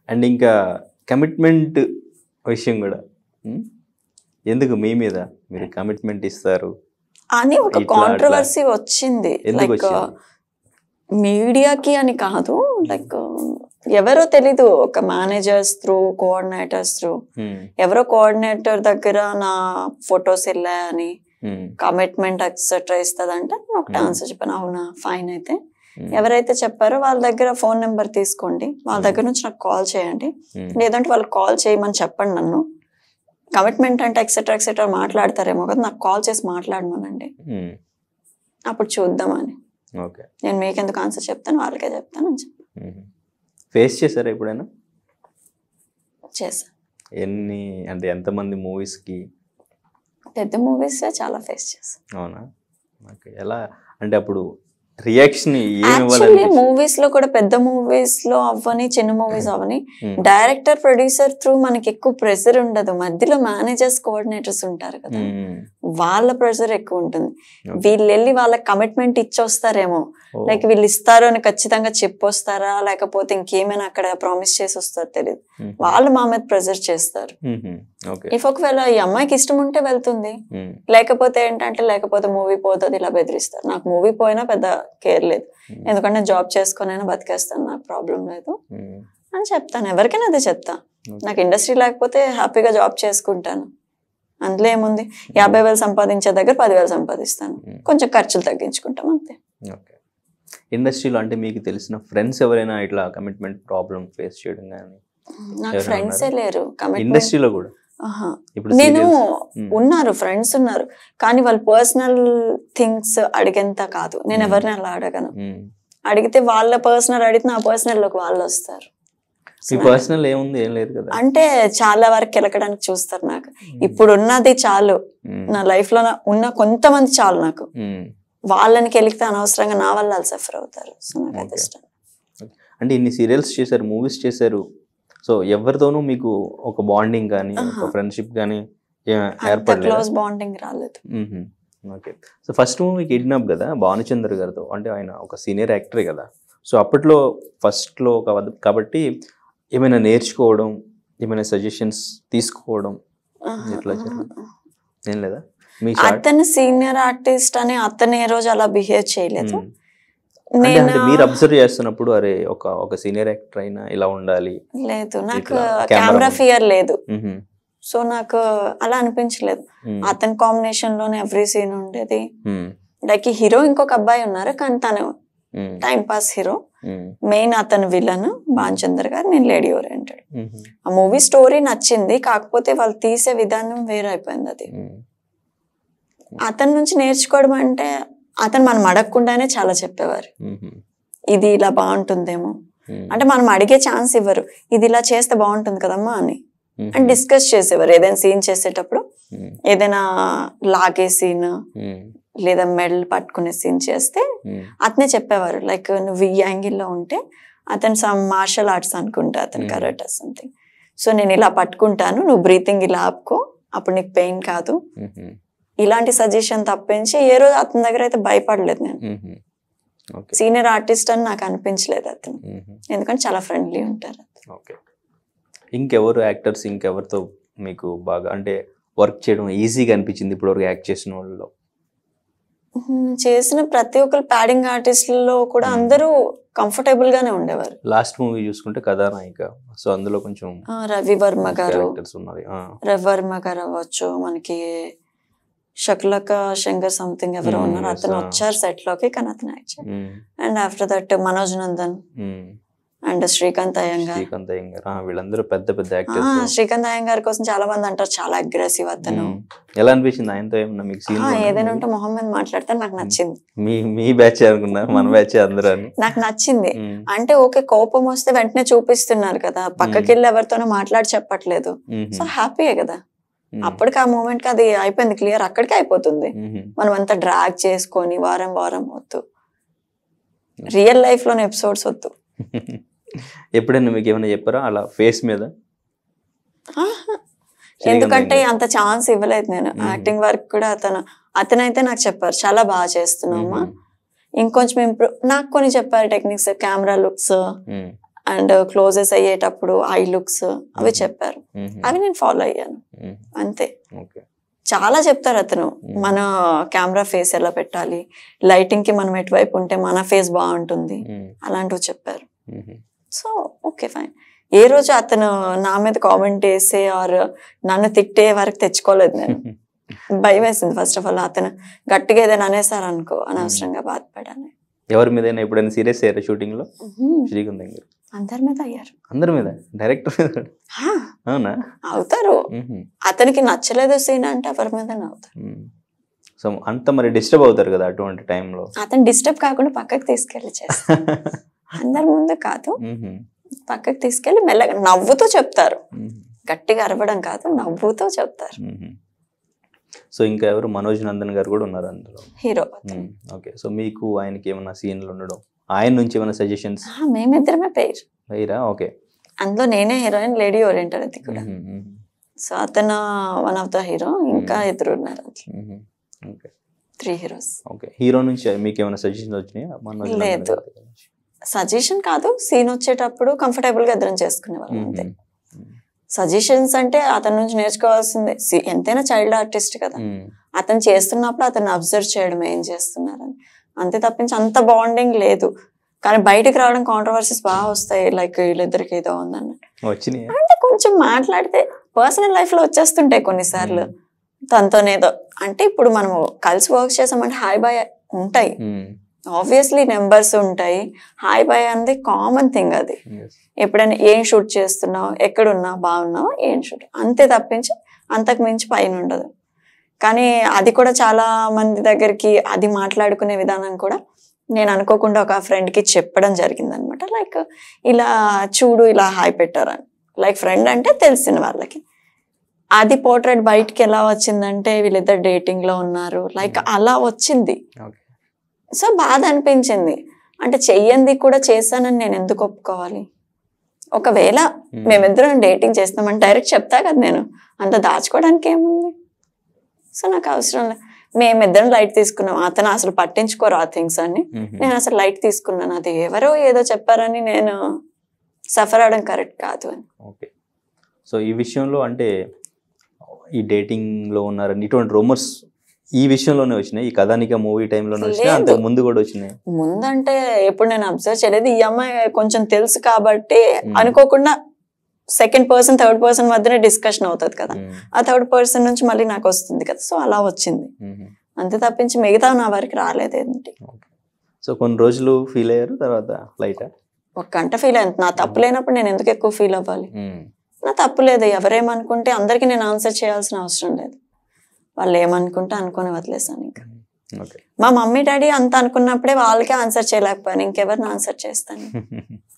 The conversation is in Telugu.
అండ్ ఇంకా కమిట్మెంట్ విషయం కూడా ఉమ్, ఎందుకు మీ మీద మీరు కమిట్మెంట్ ఇస్తారు అని ఒక ఇట్లా, కాంట్రవర్సీ వచ్చింది ఎందుకు లైక్ వచ్చింది మీడియాకి అని కాదు లైక్ ఎవరో తెలీదు ఒక managers through coordinators through um, ఎవరో కోఆర్డినేటర్ దగ్గర నా ఫొటోస్ వెళ్ళాయని ఉమ్, కమిట్మెంట్ ఎక్సెట్రా ఇస్తుందంటే నేను ఒకటి Hmm. ఆన్సర్ చెప్పాను అవునా ఫైన్ అయితే ఉమ్, ఎవరైతే చెప్పారో వాళ్ళ దగ్గర ఫోన్ నెంబర్ తీసుకోండి వాళ్ళ దగ్గర నుంచి నాకు కాల్ చేయండి ఉమ్, లేదంటే వాళ్ళు కాల్ చేయమని చెప్పండి నన్ను కమిట్మెంట్ అంటే ఎక్సెట్రా ఎక్సెట్రా మాట్లాడతారేమో కదా నాకు కాల్ చేసి మాట్లాడమనండి ఉమ్, అప్పుడు చూద్దామని ఓకే నేను మీకెందుకు ఆన్సర్ చెప్తాను వాళ్ళకే చెప్తాను అని చెప్పి ఉమ్. ఫేస్ చేశారా ఎప్పుడైనా చేశాను ఎన్ని అంటే ఎంతమంది మూవీస్కి పెద్ద మూవీస్ చాలా ఫేస్ చేశాను అవునా ఓకే ఎలా అంటే అప్పుడు రియాక్షన్ ఏమి యాక్చువల్లీ ఇవ్వాలని మూవీస్ లో కూడా పెద్ద మూవీస్ లో అవ్వని చిన్న మూవీస్ అవ్వని డైరెక్టర్ ప్రొడ్యూసర్ త్రూ మనకి ఎక్కువ ప్రెషర్ ఉండదు మధ్యలో మేనేజర్స్ కోఆర్డినేటర్స్ ఉంటారు కదా వాళ్ళ ప్రెషర్ ఎక్కువ ఉంటుంది వీళ్ళు వెళ్ళి వాళ్ళకి కమిట్మెంట్ ఇచ్చొస్తారేమో లైక్ వీళ్ళు ఇస్తారు అని ఖచ్చితంగా చెప్పొస్తారా లేకపోతే ఇంకేమైనా అక్కడ ప్రామిస్ చేసి వస్తారో తెలియదు వాళ్ళు మా మీద ప్రెజర్ చేస్తారు ఓకే ఇఫ్ ఒకవేళ ఈ అమ్మాయికి ఇష్టం ఉంటే వెళ్తుంది లేకపోతే ఏంటంటే లేకపోతే మూవీ పోతుంది ఇలా బెదిరిస్తారు నాకు మూవీ పోయినా పెద్ద కేర్ లేదు ఎందుకంటే నేను జాబ్ చేసుకునైనా బతికేస్తాను నాకు ప్రాబ్లం లేదు అని చెప్తాను ఎవరికైనా అదే చెప్తా నాకు ఇండస్ట్రీ లేకపోతే హ్యాపీగా జాబ్ చేసుకుంటాను అందులో ఏముంది యాభై వేలు సంపాదించే దగ్గర పదివేలు సంపాదిస్తాను కొంచెం ఖర్చులు తగ్గించుకుంటాం అంతే ఓకే ఇండస్ట్రీలో అంటే మీకు తెలిసిన ఫ్రెండ్స్ ఎవరైనా ఇట్లా కమిట్మెంట్ ప్రాబ్లం ఫేస్ చేయడం కానీ నాకు ఎవరైనా ఫ్రెండ్సే ఉన్నారా? లేరు కమిట్మెంట్ ఇండస్ట్రీలో కూడా ఇప్పుడు నేను serials- ఉమ్, ఉన్నారు ఫ్రెండ్స్ ఉన్నారు కానీ వాళ్ళు పర్సనల్ థింగ్స్ అడిగేంత కాదు నేను Hmm. ఎవరిని అలా అడగను ఉమ్. అడిగితే వాళ్ళ పర్సనల్ అడిగితే నా పర్సనల్ లోకి వాళ్ళు వస్తారు మీ పర్సనల్ ఏముంది ఏం లేదు కదా అంటే చాలా వరకు కెలకడానికి చూస్తారు నాకు ఇప్పుడు ఉన్నది చాలు ఉమ్, నా లైఫ్ లో నా- ఉన్న కొంతమంది చాలు నాకు ఉమ్. వాళ్ళని కెలికితే అనవసరంగా నా వల్ల వాళ్ళు సఫర్ అవుతారు సో నాకు అది Okay. ఇష్టం అంటే ఇన్ని సీరియల్స్ చేశారు మూవీస్ చేశారు సో ఎవరితోనూ మీకు ఒక బాండింగ్ కానీ ఒక ఆహా. ఫ్రెండ్షిప్ కానీ అంత ఏర్పడలేదు క్లోజ్ బాండింగ్ రాలేదు okay so first movie Kidnap కదా భానుచంద్ర గారితో అంటే ఆయన ఒక సీనియర్ యాక్టరే కదా సో అప్పట్లో ఫస్ట్లో కాబట్టి ఏమైనా నేర్చుకోవడం ఏమైనా సజెషన్స్ తీసుకోవడం ఎట్లా జరిగింది? ఏం లేదా మీ షార్ట్ అతను సీనియర్ ఆర్టిస్ట్ అని అతను ఏ రోజు అలా బిహేవ్ చేయలేదు అంటే నేను అంటే మీరు అబ్జర్వ్ చేస్తున్నప్పుడు అరే ఒక ఒక సీనియర్ యాక్టర్ అయినా ఇలా ఉండాలి లేదు నాకు ఇట్లా కెమెరా camera ఫియర్ లేదు మ్హూ. సో నాకు అలా అనిపించలేదు మ్మ్. అతని కాంబినేషన్ లోనే ఎవ్రీ సీన్ ఉండేది మ్మ్. లైక్ ఈ హీరో ఇంకొక అబ్బాయి ఉన్నారు కానీ తను మ్మ్. టైం పాస్ హీరో మ్మ్. మెయిన్ అతను విలన్ భాన్చందర్ గారు నేను లేడీ ఓరియంటెడ్ మ్మ్. ఆ మూవీ స్టోరీ నచ్చింది కాకపోతే వాళ్ళు తీసే విధానం వేరే అయిపోయింది అది మ్మ్. అతని నుంచి నేర్చుకోవడం అంటే అతను మనం అడగకుండానే చాలా చెప్పేవారు మ్మ్. ఇది ఇలా బాగుంటుందేమో మ్మ్. అంటే మనం అడిగే ఛాన్స్ ఇవ్వరు ఇది ఇలా చేస్తే బాగుంటుంది కదమ్మా అని మ్మ్. అండ్ డిస్కస్ చేసేవారు ఏదైనా సీన్ చేసేటప్పుడు మ్మ్. ఏదైనా లాగే సీన్ మ్మ్. లేదా మెడల్ పట్టుకునే సీన్ చేస్తే మ్మ్. అతనే చెప్పేవారు లైక్ నువ్వు ఈ యాంగిల్లో ఉంటే అతను సమ్ మార్షల్ ఆర్ట్స్ అనుకుంటా అతను Hmm. కరాటే సంథింగ్ సో నేను ఇలా పట్టుకుంటాను నువ్వు బ్రీతింగ్ ఇలా ఆపుకో అప్పుడు నీకు పెయిన్ కాదు మ్మ్. ఇలాంటి సజెషన్ తప్పించి ఏ రోజు అతని దగ్గర అయితే భయపడలేదు నేను మ్మ్. ఓకే సీనియర్ ఆర్టిస్ట్ అని నాకు అనిపించలేదు అతను మ్మ్. ఎందుకంటే చాలా ఫ్రెండ్లీ ఉంటారు ఓకే ఇంకెవరు యాక్టర్స్ ఇంకెవరితో మీకు బాగా అంటే వర్క్ చేయడం ఈజీగా అనిపించింది ఇప్పటివరకు యాక్ట్ చేసిన వాళ్ళలో ఉమ్, చేసిన ప్రతి ఒక్కరు ప్యాడింగ్ ఆర్టిస్టులలో కూడా Hmm. అందరూ కంఫర్టబుల్ గానే ఉండేవారు లాస్ట్ మూవీ చూసుకుంటే కథానాయిక సో అందులో కొంచెం ఆ, రవి వర్మ గారు క్యారెక్టర్స్ ఉన్నాయి ఆ. రవి వర్మ గారు అవ్వచ్చు మనకి షక్లక శంకర్ సంథింగ్ ఎవరో Hmm, ఉన్నారు yes, అతను ah. వచ్చారు సెట్ లోకి కానీ అతను యాక్చువల్ మ్మ్. And after that Manoj Nandan మ్మ్. అండ్ శ్రీకాంత్ అయ్యంగార్ శ్రీకాంత్ అయ్యంగార్ ఆ, వీళ్ళందరూ పెద్ద పెద్ద ఆ, యాక్టర్స్ శ్రీకాంత్ అయ్యంగార్ కోసం చాలా మంది అంటారు చాలా అగ్రెసివ్ అతను ఎలా అనిపించింది ఆయనతో ఏమన్నా మీకు సీన్ ఆ, ఏదైనా ఉంటే మొహం మీద మాట్లాడితే నాకు నచ్చింది మీ మీ బ్యాచ్ అనుకున్నారు మన బ్యాచ్ అందరూ అని నాకు నచ్చింది మ్మ్. అంటే ఓకే కోపం వస్తే వెంటనే చూపిస్తున్నారు కదా పక్కకి వెళ్ళి ఎవరితోనో మాట్లాడి చెప్పట్లేదు మ్మ్. సో హ్యాపీయే కదా మ్మ్. అప్పటికి ఆ మూమెంట్ కి అది అయిపోయింది క్లియర్ అక్కడికే అయిపోతుంది మ్మ్. మనం అంతా డ్రాగ్ చేసుకొని వారం వారం వద్దు రియల్ లైఫ్ లోని ఎపిసోడ్స్ వద్దు ఎప్పుడైనా మీకు ఏమైనా చెప్పారా అలా ఫేస్ మీద ఆహా. శ్రీకాంత్ ఎందుకంటే అయ్యంగార్. అంత ఛాన్స్ ఇవ్వలేదు నేను మ్మ్. యాక్టింగ్ వర్క్ కూడా అతను అతనైతే నాకు చెప్పారు చాలా బాగా చేస్తున్నామ్మా మ్మ్. ఇంకొంచెం ఇంప్రూవ్ నాకు కొన్ని చెప్పారు టెక్నిక్స్ కెమెరా లుక్స్ మ్మ్. అండ్ క్లోజెస్ అయ్యేటప్పుడు ఐ లుక్స్ అవి చెప్పారు అవి నేను ఫాలో అయ్యాను అంతే ఓకే చాలా చెప్తారు అతను మన కెమెరా ఫేస్ ఎలా పెట్టాలి లైటింగ్ కి మనం ఎటువైపు ఉంటే మన ఫేస్ బాగుంటుంది అలాంటివి చెప్పారు సో ఓకే ఫైన్ ఏ రోజు అతను నా మీద కామెంట్ వేసే ఆర్ నన్ను తిట్టే వరకు తెచ్చుకోలేదు నేను భయం వేసింది ఫస్ట్ ఆఫ్ ఆల్ అతను గట్టిగా ఏదైనా అనేసారు అనుకో అనవసరంగా బాధపడాను ఎవరి మీద ఎప్పుడైనా సీరియస్ అయ్యారా షూటింగ్ లో శ్రీకాంత్ దగ్గర అందరి మీద అయ్యారు అందరి మీద డైరెక్టర్ మీద హా, అవునా అవుతారు అతనికి నచ్చలేదు సీన్ అంటే ఎవరి మీద అవుతారు సో అంత మరి డిస్టర్బ్ అవుతారు కదా అటువంటి టైంలో అతను డిస్టర్బ్ కాకుండా పక్కకి తీసుకెళ్లి చేస్తారు అందరి ముందు కాదు పక్కకి తీసుకెళ్లి మెల్లగా నవ్వుతూ చెప్తారు గట్టిగా అరవడం కాదు నవ్వుతూ చెప్తారు సో ఇంకా ఎవరు మనోజ్ నందన్ గారు కూడా ఉన్నారు అందులో హీరో అతను. ఓకే సో మీకు ఆయనకి ఏమైనా సీన్లు ఉండడం ఆయన నుంచి ఏమైనా సజెషన్స్ ఆ, మేమిద్దరమే పేరు అయ్యారా ఓకే అందులో నేనే హీరోయిన్ లేడీ ఓరియంటెడ్ అది కూడా సో అతను వన్ ఆఫ్ ద హీరో ఇంకా ఇద్దరు ఉన్నారు okay three heroes okay hero నుంచి మీకు ఏమైనా సజెషన్స్ వచ్చినాయా మనోజ్ నందన్ లేదు. గారి దగ్గర నుంచి? సజెషన్ కాదు సీన్ వచ్చేటప్పుడు కంఫర్టబుల్ గా ఇద్దరం చేసుకునే వాళ్ళం అంతే మ్మ్. సజెషన్స్ అంటే అతని నుంచి నేర్చుకోవాల్సిందే See, ఎంతైనా చైల్డ్ ఆర్టిస్ట్ కదా మ్మ్. అతను చేస్తున్నప్పుడు అతను అబ్జర్వ్ చేయడం ఏం చేస్తున్నారని అంతే తప్పించి అంత బాండింగ్ లేదు కానీ బయటికి రావడం కాంట్రవర్సీస్ బాగా వస్తాయి లైక్ వీళ్ళిద్దరికి ఏదో ఉందన్నట్టు వచ్చినాయా అంటే కొంచెం మాట్లాడితే పర్సనల్ లైఫ్ లో వచ్చేస్తుంటాయి కొన్నిసార్లు తనతోనేదో అంటే ఇప్పుడు మనము కలిసి వర్క్ చేసామంటే హాయ్ బాయ్ ఉంటాయి మ్మ్. ఆబ్వియస్లీ నెంబర్స్ ఉంటాయి హాయ్ బాయ్ అనేది కామన్ థింగ్ అది Yes. ఎప్పుడైనా ఏం షూట్ చేస్తున్నావు ఎక్కడున్నావు బాగున్నావు ఏం షూట్ అంతే తప్పించి అంతకు మించి పైన ఉండదు కానీ అది కూడా చాలా మంది దగ్గరికి అది మాట్లాడుకునే విధానం కూడా నేను అనుకోకుండా ఒక ఫ్రెండ్ కి చెప్పడం జరిగింది అనమాట లైక్ ఇలా చూడు ఇలా హాయ్ పెట్టారని లైక్ ఫ్రెండ్ అంటే తెలిసిన వాళ్ళకి అది పోర్ట్రేట్ బయటికి ఎలా వచ్చిందంటే వీళ్ళిద్దరు డేటింగ్ లో ఉన్నారు లైక్ అలా వచ్చింది ఓకే సో బాధ అనిపించింది అంటే చెయ్యంది కూడా చేశానని నేను ఎందుకు ఒప్పుకోవాలి ఒకవేళ మ్మ్. మేమిద్దరం డేటింగ్ చేస్తామని డైరెక్ట్ చెప్తా కదా నేను అంత దాచుకోవడానికి ఏముంది సో నాకు అవసరం లేదు మేమిద్దరం లైట్ తీసుకున్నాం అతను అసలు పట్టించుకోరు ఆ థింగ్స్ అన్ని మ్మ్. నేను అసలు లైట్ తీసుకున్నాను అది ఎవరో ఏదో చెప్పారని నేను సఫర్ అవడం కరెక్ట్ కాదు అని ఓకే సో ఈ విషయంలో అంటే ఈ డేటింగ్ లో ఉన్నారని ఇటువంటి రూమర్స్ ఈ విషయంలోనే వచ్చినాయి ఈ కథానిక మూవీ టైంలోనే వచ్చినాయి లేదు. అంతకు ముందు కూడా వచ్చినాయి ముందంటే ఎప్పుడు నేను అబ్జర్వ్ చేయలేదు ఈ అమ్మాయి కొంచెం తెలుసు కాబట్టి మ్మ్. అనుకోకుండా సెకండ్ పర్సన్ థర్డ్ పర్సన్ మధ్యనే డిస్కషన్ అవుతుంది కదా మ్మ్. ఆ థర్డ్ పర్సన్ నుంచి మళ్ళీ నాకు వస్తుంది కదా సో అలా వచ్చింది మ్మ్. అంతే తప్పించి మిగతా నా వరకు రాలేదు ఏంటి ఓకే సో కొన్ని రోజులు ఫీల్ అయ్యారు తర్వాత లైట్ ఒక గంట ఫీల్ అయింది నా తప్పు లేనప్పుడు నేను ఎందుకు ఎక్కువ ఫీల్ అవ్వాలి నా తప్పు లేదు ఎవరేమనుకుంటే అందరికీ నేను ఆన్సర్ చేయాల్సిన అవసరం లేదు వాళ్ళు ఏమనుకుంటే అనుకొని వదిలేసాను ఇంకా ఓకే మా మమ్మీ డాడీ అంత అనుకున్నప్పుడే వాళ్ళకే ఆన్సర్ చేయలేకపోయాను ఇంకెవరిని ఆన్సర్ చేస్తాను